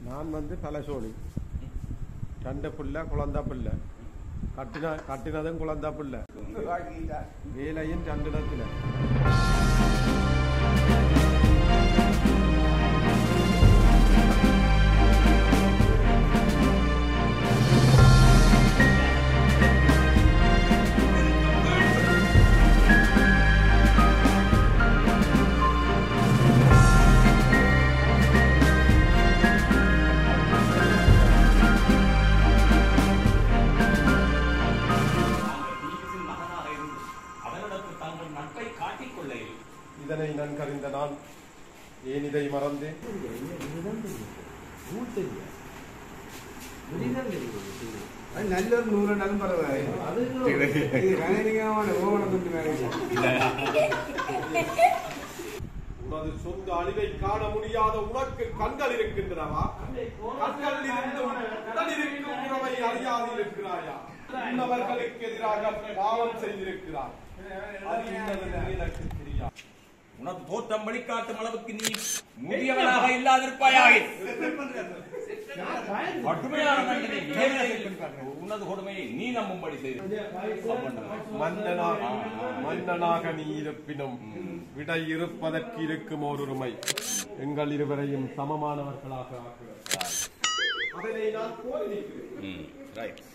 நான் வந்து பலசோழி ரெண்டு பிள்ளை குழந்தா பிள்ளை கட்டின கட்டினதும் குழந்தா பிள்ளை வேலையும் ரெண்டிடத்துல தாங்கள் தீவிசின் மகனாக இருந்து அவனிடத்தில் தங்கள் நட்பை காட்டிக் கொள்ள இல்லை. இதனை நன்கறிந்த நான் ஏன் இதை மறந்தேன் அது നല്ലൊരു നൂറുണ്ടാകും പറയുന്നത് ഇത് കനനികമാണ് ഓവണം കൊണ്ട് உனது சொந்த அழிவை காண முடியாத உனக்கு கண்கள் இருக்கின்றனவா கண்கள் இருந்தும் உடல் இருக்கும் உறவை அறியாது இருக்கிறாயா இன்னவர்களுக்கு எதிராக பாவம் செய்திருக்கிறார் அது இன்னதென்று எனக்கு தெரியாது உனது தோற்றம் வழிகாட்டும் அளவுக்கு நீ முதியவனாக இல்லாதிருப்பாயாக கடுமையான தண்டனை நிறைவேற உனது கொடுமையை நீ நம்பும்படி செய்து மன்னனா மன்னனாக நீ இருப்பினும் விடை இருப்பதற்கு இருக்கும் ஓருரிமை எங்கள் இருவரையும் சமமானவர்களாக ஆக்குகிறார் அதனை நான் கோரி நிற்கிறேன் ரைட்